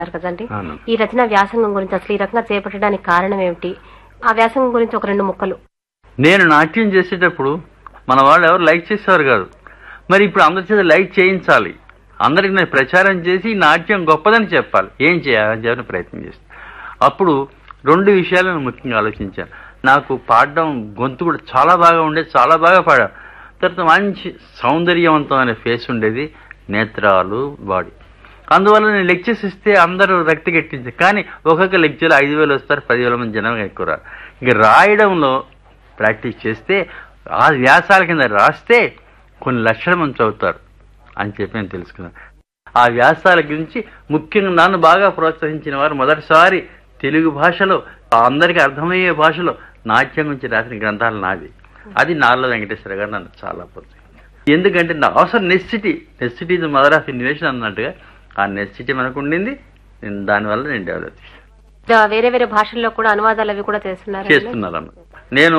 అన్నారు కదండి అవును. ఈ రచన వ్యాసంగం గురించి అసలు ఈ రకంగా చేపట్టడానికి కారణం ఏమిటి ఆ వ్యాసంగం గురించి ఒక రెండు ముక్కలు నేను నాట్యం చేసేటప్పుడు మన వాళ్ళు ఎవరు లైక్ చేసేవారు కాదు మరి ఇప్పుడు అందరి చేత లైక్ చేయించాలి అందరికి నేను ప్రచారం చేసి ఈ నాట్యం గొప్పదని చెప్పాలి ఏం చేయాలని చెప్పని ప్రయత్నం చేస్తాను అప్పుడు రెండు విషయాలను ముఖ్యంగా ఆలోచించాను నాకు పాడడం గొంతు కూడా చాలా బాగా ఉండేది చాలా బాగా పాడాను తర్వాత మంచి సౌందర్యవంతమైన ఫేస్ ఉండేది నేత్రాలు బాడీ అందువల్ల నేను లెక్చర్స్ ఇస్తే అందరూ రక్తి గట్టించారు కానీ ఒక్కొక్క లెక్చర్ ఐదు వేలు వస్తారు పదివేల మంది జనం ఎక్కువ రారు ఇక రాయడంలో ప్రాక్టీస్ చేస్తే ఆ వ్యాసాల కింద రాస్తే కొన్ని లక్షల మంది చదువుతారు అని చెప్పి నేను తెలుసుకున్నాను ఆ వ్యాసాల గురించి ముఖ్యంగా నన్ను బాగా ప్రోత్సహించిన వారు మొదటిసారి తెలుగు భాషలో అందరికీ అర్థమయ్యే భాషలో నాట్యం గురించి రాసిన గ్రంథాలు నాది అది నాలో వెంకటేశ్వర గారు నన్ను చాలా ప్రోత్సహించారు ఎందుకంటే నా అవసరం necessity necessity is mother of invention అన్నట్టుగా ఆ నెసిటీ మనకు ఉండింది నేను దానివల్ల నేను డెవలప్ చేశాను ఇంకా వేరే వేరే భాషల్లో కూడా అనువాదాలు అవి కూడా చేస్తున్నారు చేస్తున్నారన్న నేను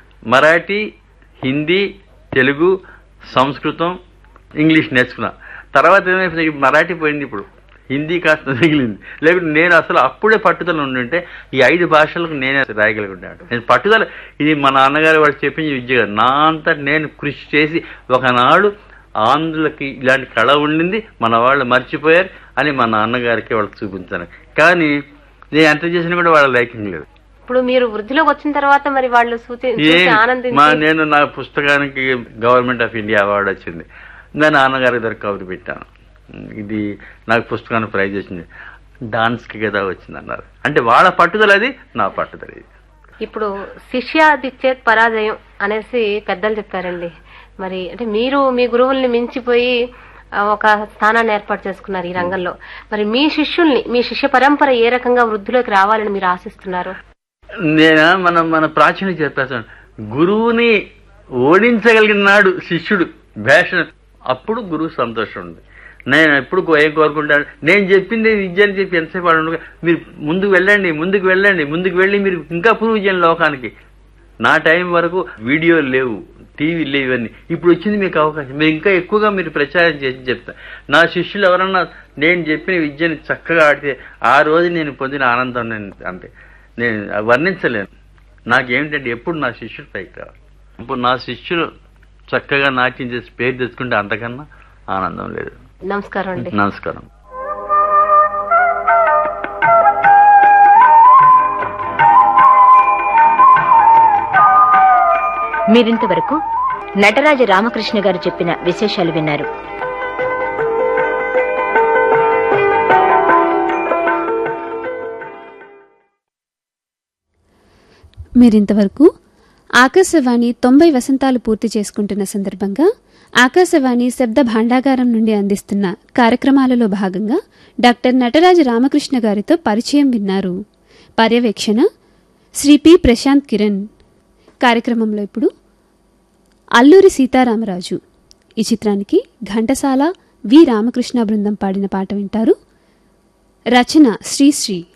మరాఠీ హిందీ తెలుగు సంస్కృతం ఇంగ్లీష్ నేర్చుకున్నా తర్వాత ఏమైపోయింది ఇప్పుడు మరాఠీ పోయింది ఇప్పుడు హిందీ కాస్త మిగిలింది లేకుంటే నేను అసలు అప్పుడే పట్టుదల ఉండుంటే ఈ ఐదు భాషలకు నేనే రాయగలుగుతాను నేను పట్టుదల ఇది మా నాన్నగారు వాళ్ళు చెప్పింది విద్య కాదు. నా అంతా నేను కృషి చేసి ఒకనాడు ఆంధ్రులకి ఇలాంటి కళ ఉండింది మన వాళ్ళు మర్చిపోయారు అని మా నాన్నగారికి వాళ్ళకి చూపించాను కానీ నేను ఎంత చేసినా కూడా వాళ్ళ లైకింగ్ లేదు ఇప్పుడు మీరు వృద్ధిలోకి వచ్చిన తర్వాత మరి వాళ్ళు సూచి ఏ చూసి మా ఆనందించి నేను నా పుస్తకానికి గవర్నమెంట్ ఆఫ్ ఇండియా అవార్డు వచ్చింది నేను నాన్నగారి దగ్గర కబురు పెట్టాను ఇది నాకు పుస్తకానికి ప్రైజ్ వచ్చింది డాన్స్కి కదా వచ్చింది అన్నారు అంటే వాళ్ళ పట్టుదల అది నా పట్టుదల ఇది ఇప్పుడు శిష్యాదిచ్చేత్ పరాజయం అనేసి పెద్దలు చెప్పారండి మరి అంటే మీరు మీ గురువుల్ని మించిపోయి ఆ, ఒక స్థానాన్ని ఏర్పాటు చేసుకున్నారు ఈ రంగంలో మరి మీ శిష్యుల్ని మీ శిష్య పరంపర ఏ రకంగా వృద్ధిలోకి రావాలని మీరు ఆశిస్తున్నారు నేను మనం మన ప్రాచీన చెప్పేస్తాను గురువుని ఓడించగలిగిన నాడు శిష్యుడు భేష అప్పుడు గురువు సంతోషం ఉంది నేను ఎప్పుడు కో- ఏం కోరుకుంటాను నేను చెప్పింది విద్య అని చెప్పి ఎంతసేపు వాడు ఉండగా, మీరు ముందుకు వెళ్ళండి ముందుకు వెళ్ళండి ముందుకు వెళ్ళి మీరు ఇంకా ప్రూవ్ చేయండి లోకానికి నా టైం వరకు వీడియోలు లేవు టీవీ లేవు ఇవన్నీ ఇప్పుడు వచ్చింది మీకు అవకాశం మీరు ఇంకా ఎక్కువగా మీరు ప్రచారం చేసి చెప్తా నా శిష్యులు ఎవరన్నా నేను చెప్పిన విద్యని చక్కగా ఆడితే ఆ రోజు నేను పొందిన ఆనందం నేను అంటే నేను వర్ణించలేను నాకేమిటంటే ఎప్పుడు నా శిష్యుడు పైకి రావాలి ఇప్పుడు నా శిష్యులు చక్కగా నాట్యం చేసి పేరు తెచ్చుకుంటే అంతకన్నా ఆనందం లేదు నమస్కారం అండి నమస్కారం మీరింతవరకు నటరాజ రామకృష్ణ గారు చెప్పిన విశేషాలు విన్నారు మీరింతవరకు ఆకాశవాణి తొంభై వసంతాలు పూర్తి చేసుకుంటున్న సందర్భంగా ఆకాశవాణి శబ్ద భాండాగారం నుండి అందిస్తున్న కార్యక్రమాలలో భాగంగా డాక్టర్ నటరాజ రామకృష్ణ గారితో పరిచయం విన్నారు పర్యవేక్షణ శ్రీ పి ప్రశాంత్ కిరణ్ కార్యక్రమంలో ఇప్పుడు అల్లూరి సీతారామరాజు ఈ చిత్రానికి ఘంటసాల వి రామకృష్ణ బృందం పాడిన పాట వింటారు రచన శ్రీశ్రీ